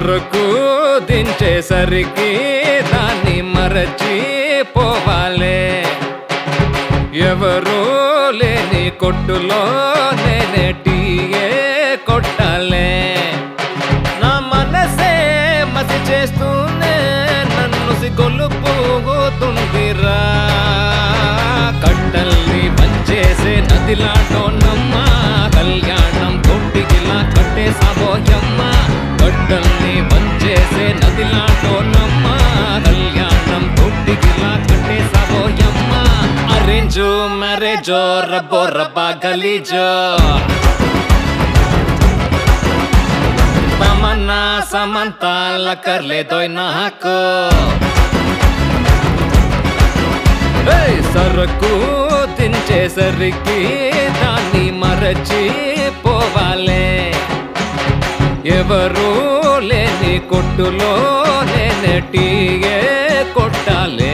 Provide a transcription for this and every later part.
సరుకు దించేసరికి దాన్ని మరచి పోవాలే ఎవరు లేని కొట్టులో నేనే టీయే కొట్టాలే నా మనసే మసి చేస్తూనే నన్ను సిగొల్లు పోగుతుందిరా కట్టల్ని పంచేసే నదిలాటో నమ్మ కళ్యాణం తొట్టికిలా కట్టే సాబోయమ్మ కట్టల్ని పంచేసే నదిలాటో నమ్మ కళ్యాణం తొట్టికిలా కట్టే సాబోయమ్మ అరేంజు మ్యారేజో రబ్బో రబ్బా గలీజో తమన్నా సమంతాల కర్లేదోయ్ నాకు ఏయ్, సరుకు దించేసరికి దాన్ని మరచి పోవాలే ఎవరు లేని కొట్టులో నేనే టీయే కొట్టాలే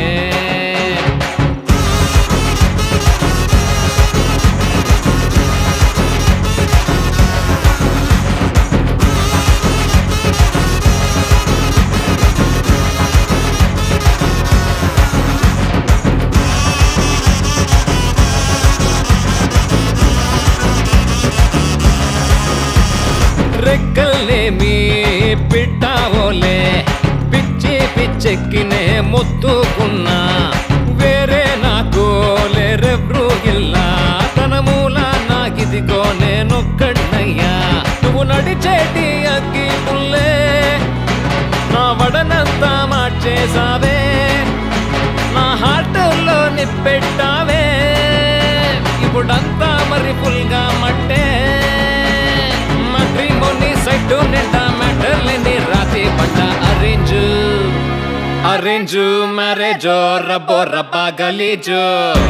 రెక్కల్నేమి పిట్టావోలే పిచ్చి పిచ్చెక్కినే మొత్తుకున్నా వేరే నాకు లేరెవ్రూ ఇల్లా తన మూల నాకిదిగో నేనొక్కడ్నయ్యా నువ్వు నడిచేటి అగ్గి పుల్లే నా వడనంతా మార్చేసావే నా హార్ట్లో నిప్పెట్టావే ఇప్పుడంతా మరి ఫుల్గా మట్టే మట్రిమోని సైటు నిండా మ్యాటర్లేని రాతి పంట అరేంజు అరేంజు మ్యారేజో రబ్బో రబ్బా గలీజు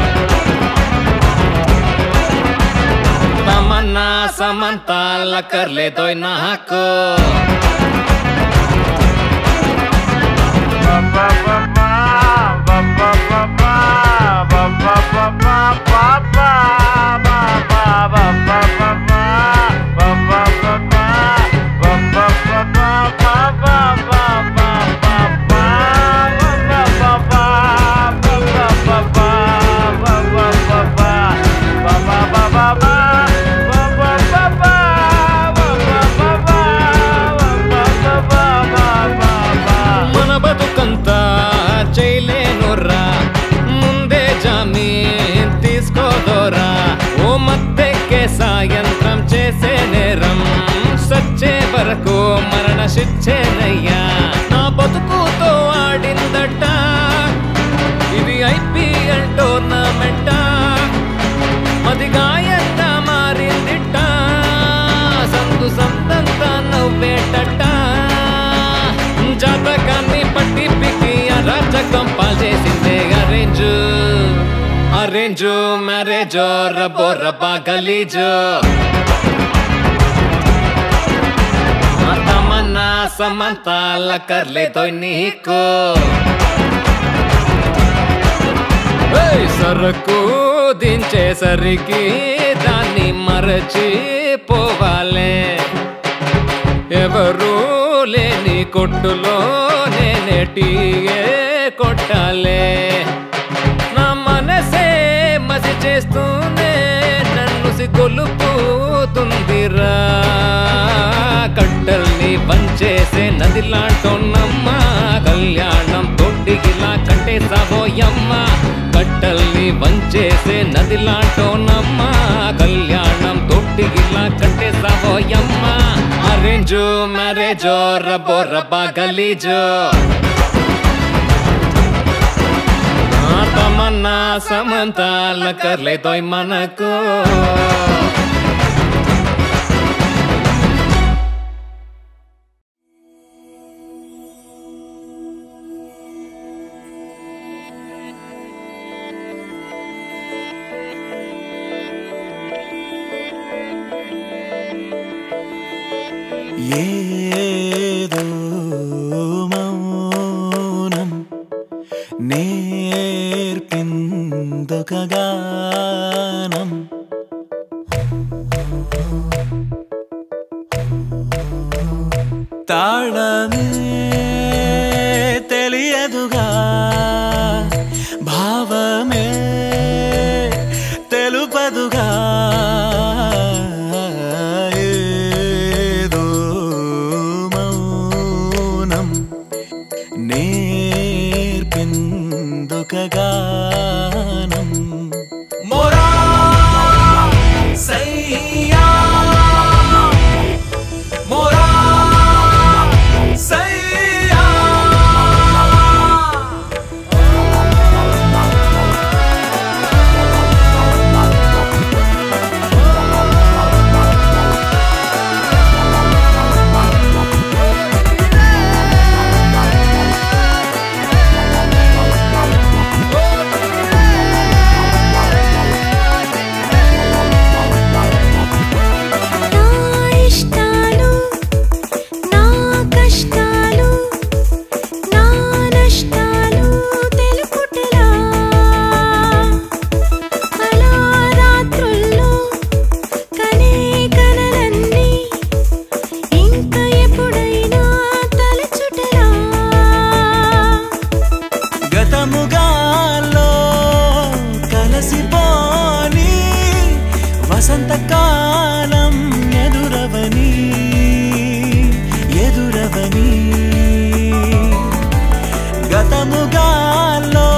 తమన్నా సమంతాల కర్లేదోయ్ నాకు మన బతుకంతా చేయలేనురా ముందే జామీన్ తీసుకోదోరా ఓ మత్తెక్కే సాయంత్రం చేసే నేరం సచ్చే వరకు మరణ శిక్షేనయ్యా నా బతుకుతో ఆడిందట ఇది ఐపీఎల్ టోర్నమెంట అది గాయంగా మారిందిట సందు సంతంతా నవ్వేటట జాతకాన్ని పట్టి పికి అరాచకం పాల్చేసిందే అరేంజు అరేంజు మ్యారేజో రబ్బో రబ్బా గలీజు తమన్నా సమంతాల కర్లేదోయ్ నీకు ఏయ్, సరుకు దించేసరికి దాన్ని మరచి పోవాలే ఎవరు లేని కొట్టులో నేనే టీయే కొట్టాలే నా మనసే మసి చేస్తూనే నన్ను సిగొలుపుతుందిరా కట్టల్ని పంచేసే నదిలాంటోన్నమ్మ కళ్యాణం తొట్టిగిలా కంటే సాబోయమ్మ కట్టల్ని వంచేసే నదిలాంటోనమ్మ కళ్యాణం తొట్టిగిలా కంటే సాబోయమ్మ అరేంజు మ్యారేజో రబ్బో రబ్బా గలీజో ఆ తమన్నా సమంతాల కర్లేదోయ్ మనకు ఏదో మౌనం నేర్పిందొక గానం తాళమే తెలియదుగా భావమే తెలుపదుగా ఏదో మౌనం నేర్పిందుకగానం మొరా సయ్యా మొరా సయ్యా నా ఇష్టాలు నా కష్టాలు నా నష్టాలు తెలుపుటలా అలా రాత్రుల్లో కనే కలలన్నీ ఇంకా ఎప్పుడైనా తలచుటలా గతముగాల్లో కలసిపోని వసంతకాలం ఎదురవని ఎదురవని గతముగాల్లో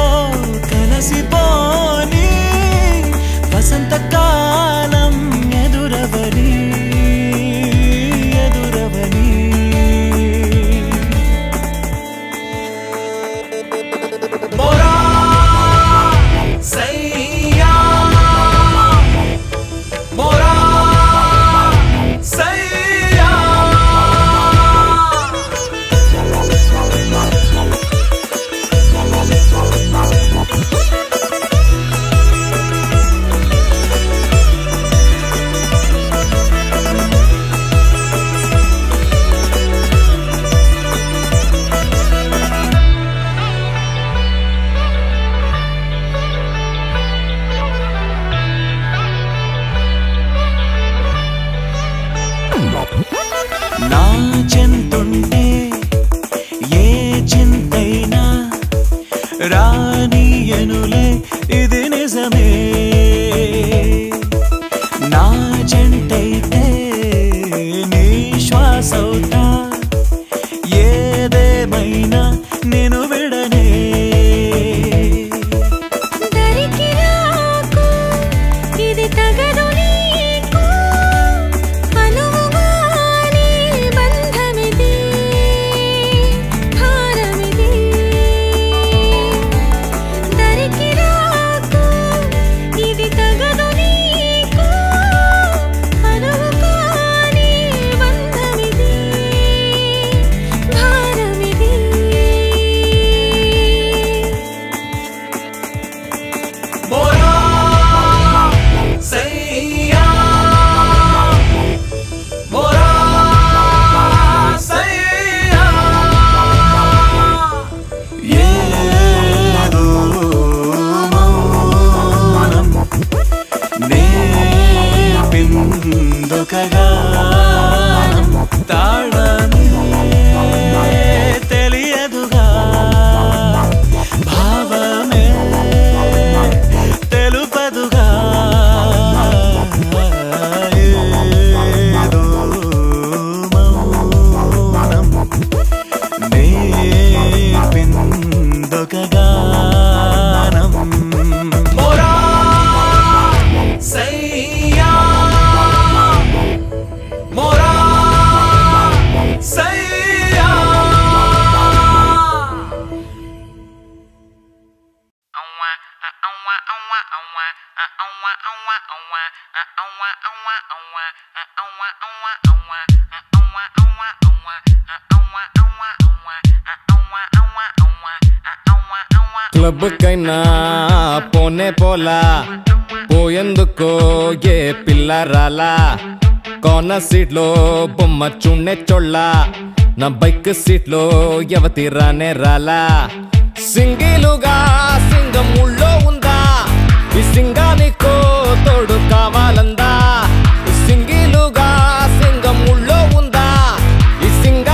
కలసిపోని వసంతకాలం ఎదురవని ఎదురవని మొరా సయ్యా మొరా సయ్యా నా చెంతుంటే ఏ చింతైనా రానియనులే ఇది నిజమే నా జంటైతే నీ శ్వాసవుతా ఏదేమైనా నేను విడనే దరికి రాకు ఇది తగదు నీకు అనువుగాని బంధమిది భారమిది దరికి రాకు ఇది తగదు నీకు అనువుగాని బంధమిది భారమిది మొరా సయ్యా మొరా సయ్యా ఏదో మౌనం నేర్పిందుకగానం తాళమే తెలియదుగా భావమే తెలుపదుగా ఏదో మౌనం నేర్పిందుకగానం మొరా సయ్యా మొరా సయ్యా క్లబ్ కైనా పోనే పోలా పోయేందుకో ఏ పిల్ల రాలా కోన సీట్ లో బొమ్మ చున్నే చొళ్ళ నా బైక్ సీట్ లో యవతి రానే రాలా సింగిలుగా సింగం ఊళ్ళో ఉందా ఈ సింగానికో తోడు కావాలందా సింగిలుగా సింగం ఊళ్ళో ఉందా ఈ సింగ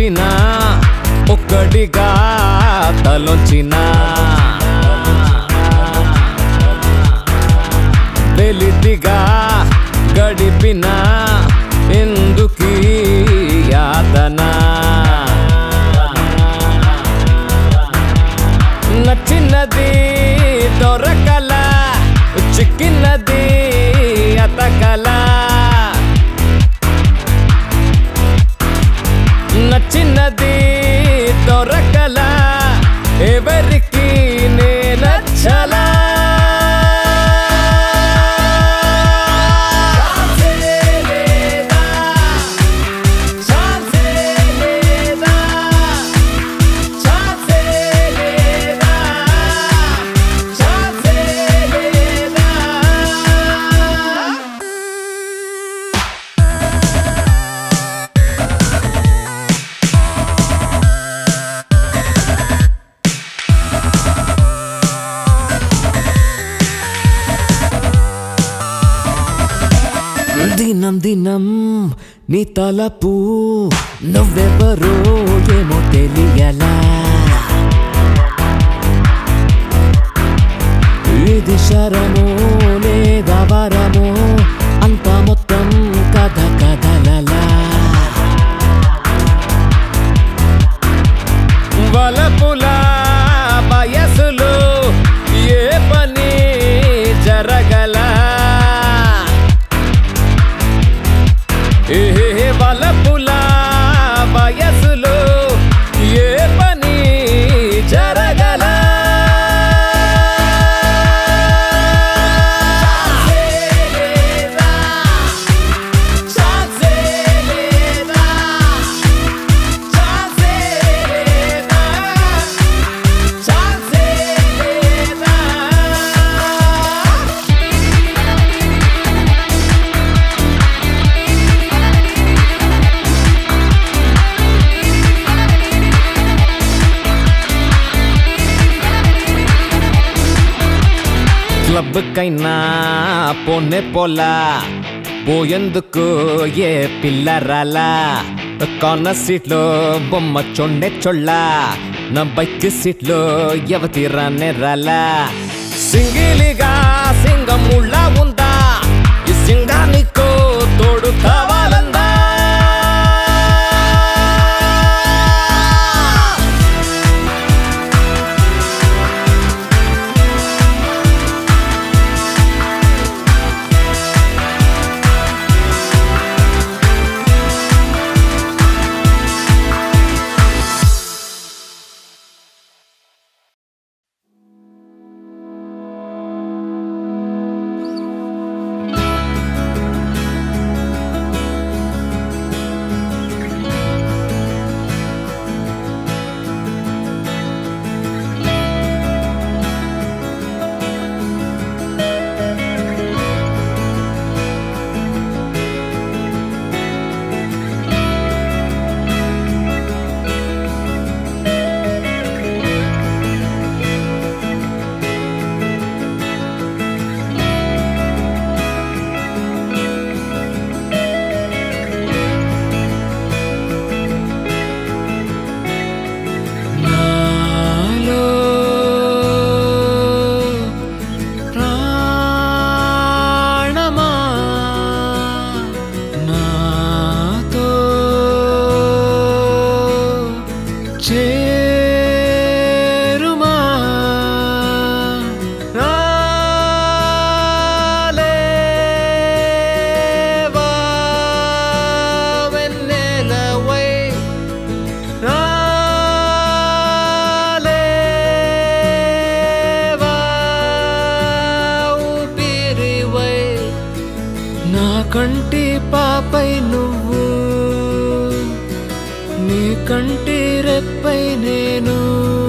కలిపిన ఒక్కడిగా తలొంచిన వెలితిగా గడిపిన ఎందుకీ యాతన నచ్చినది దొరకల చిక్కినది అతకల నచ్చినది దొరకల ఎవరికి నే నచ్చలా దినం దినం నీ తలపు నువ్వెవరో ఏమో తెలియలా ఇది శరమో లేదా వరమో అంత మొత్తం కథ కథలలా వలపుల వయసులో ఏ పని జరగల ఏ వలపుల వయసులో ఏ పని జరగల క్లబ్ కైనా పోనే పోలా పోయేందుకు ఏ పిల్లరాలా కాన సీట్లో బొమ్మ చొండే చొళ్ళ నా బైక్ సీట్లో యవతి రానే రాలా సింగిలిగా సింగముళ్ళ ఉందా ఈ సింగానికో తోడు కావాలందా నాలో ప్రాణమా నాతో చేరుమా రాలేవా వెన్నెలవై రాలేవా ఊపిరివై నా కంటి పాపై నువ్వు నీ కంటి రెప్పై నేను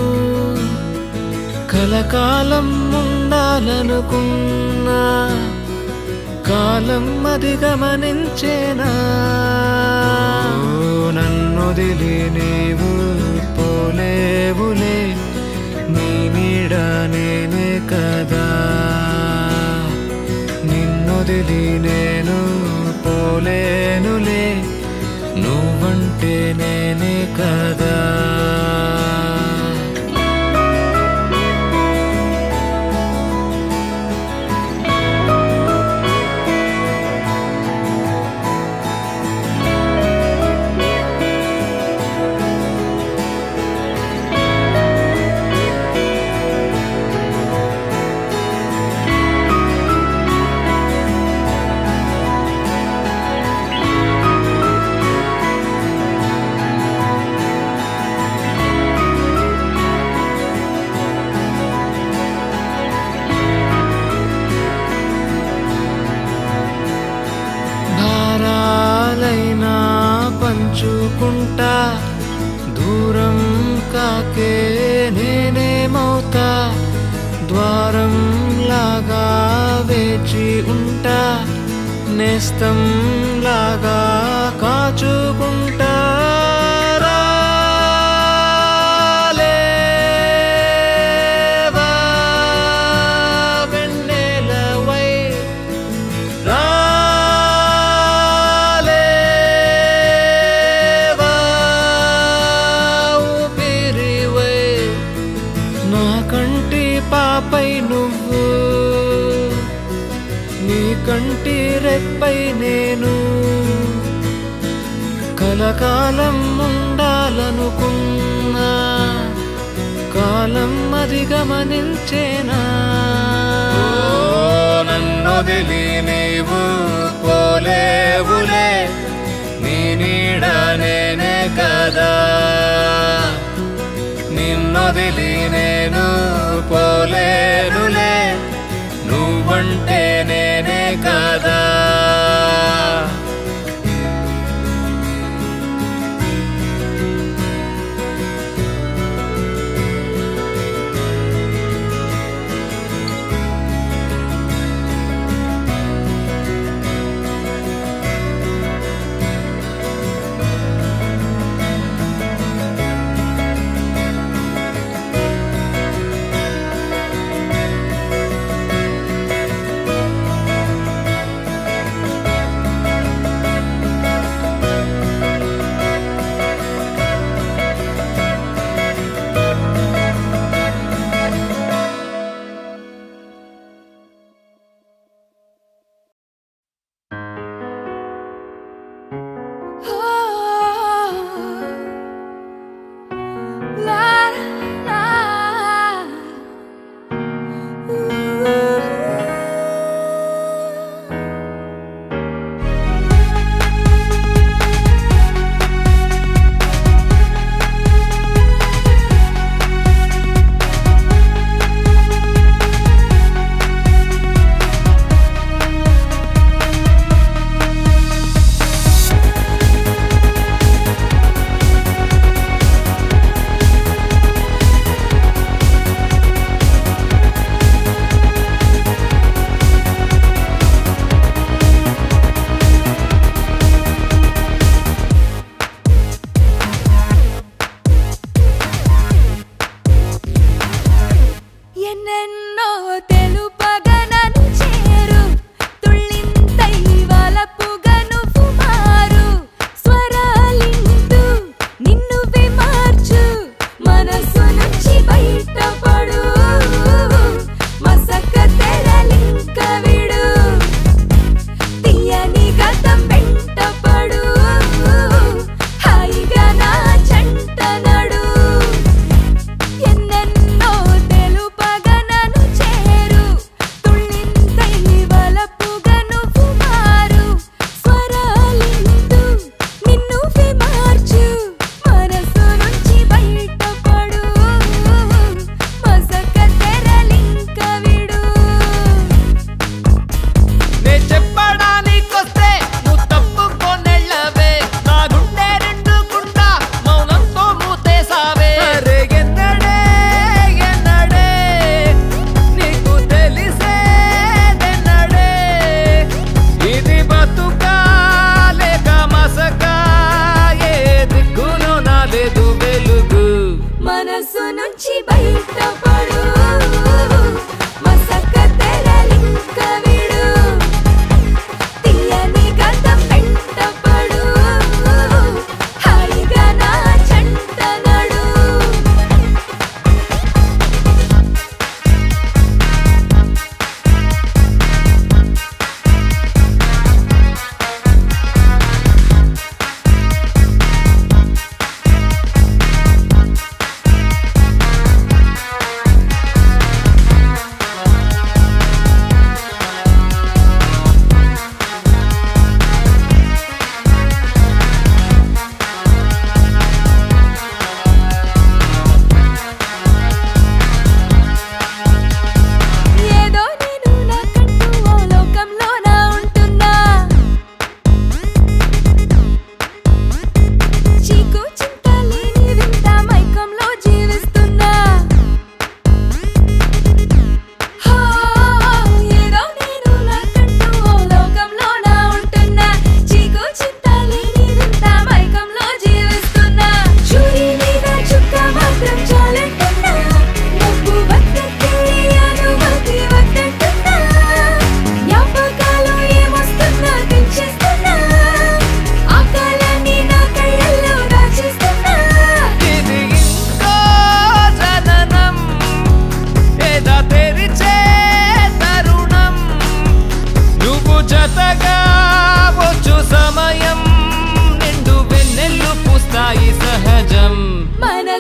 కలకాలం ఉండాలనుకున్నా కాలం అది గమనించేనా నన్నొదిలి నీవు పోలేవులే నీ నీడ నేనే కదా నిన్నొదిలి నేను పోలేనులే నువ్వంటే ఉంటే నేనే కదా భారాలైనా పంచుకుంటా దూరం కాకే నేనేమవుతా ద్వారం లాగా వేచి ఉంటా నేస్తం లాగా కాచుకుంటా రాలేవా వెన్నెలవై రాలేవా ఊపిరివై నా కంటి పాపై నువ్వు నీ కంటి రెప్పై నేను కలకాలం ఉండాలనుకున్నా కాలం అది గమనించేనా నన్నొదిలి నీవు పోలేవులే నీ నీడ నేనే కదా నిన్నొదిలి నేను పోలేనులే నువ్వంటే నేనే కదా ఎన్నెన్నో తెలుపగనను చేరు తుళ్ళింతై వలపుగను మారు స్వరాలిందు నిన్ను విమార్చు మనసు నుంచి బయటపడు మసక తెరలింక విడు తీయని గతం వెంటపడు హాయిగా నా చెంట నడు ఎన్నెన్నో తెలుపగనను చేరు తుళ్ళింతై వలపుగను మారు స్వరాలిందు నిన్ను విమార్చు మనసు నుంచి బయటపడు మసక తెరలింక విడు నే చెప్పడానికొస్తే నువ్వు తప్పుకొనెళ్ళవే నా గుండె రెండు గుండ మౌనంతో మూతేసావే అరే ఎన్నడే ఎన్నడే నీకు తెలిసేదెన్నడే ఇది బతుకా లేక మసకా ఏ దిక్కులో నాలేదు వెలుగు మనసు నుంచి బయటపడు మసక తెరలింక విడు తీయని గతం వెంటపడు హాయి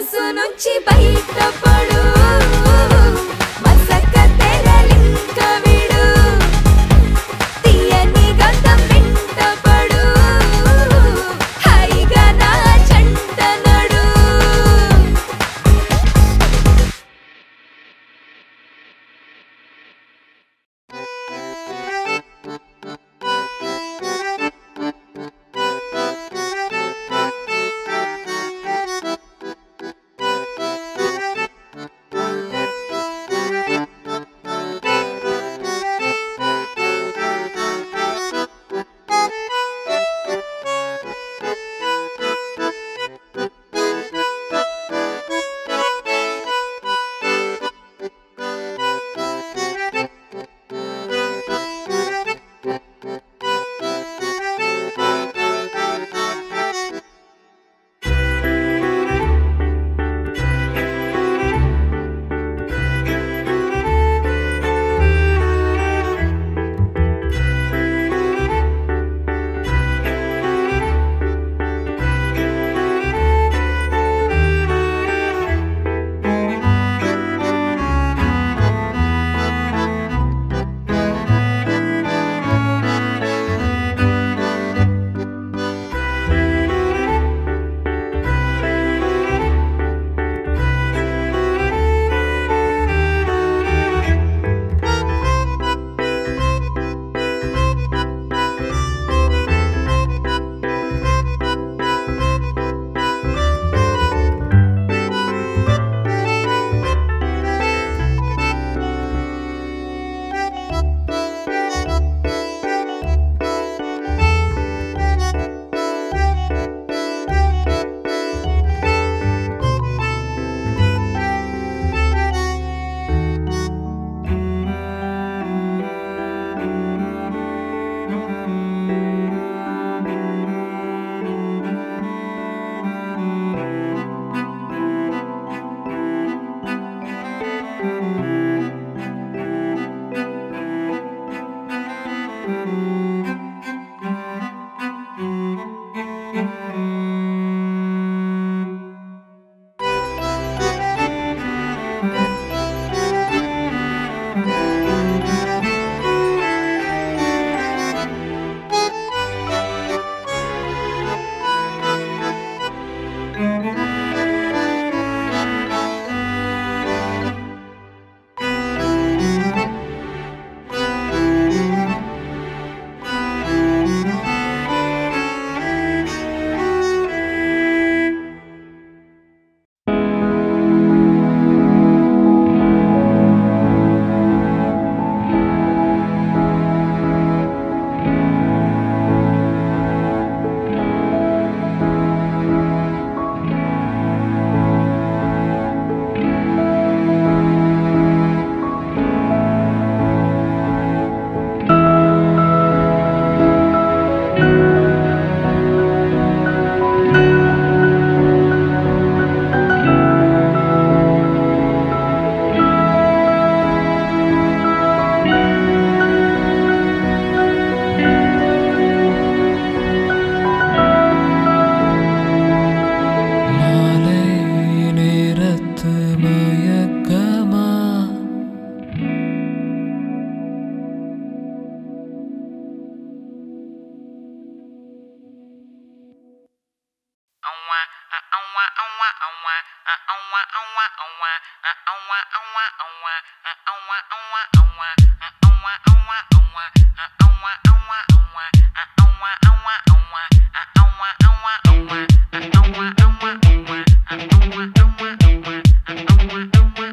మనసు నుంచి బయటపడు మసక తెరలింక విడు తీయని గంధం వెంటపడు హాయిగా నా చెంట నడు Awa, awa, awa, awa, awa, awa, awa, awa, awa, awa, awa,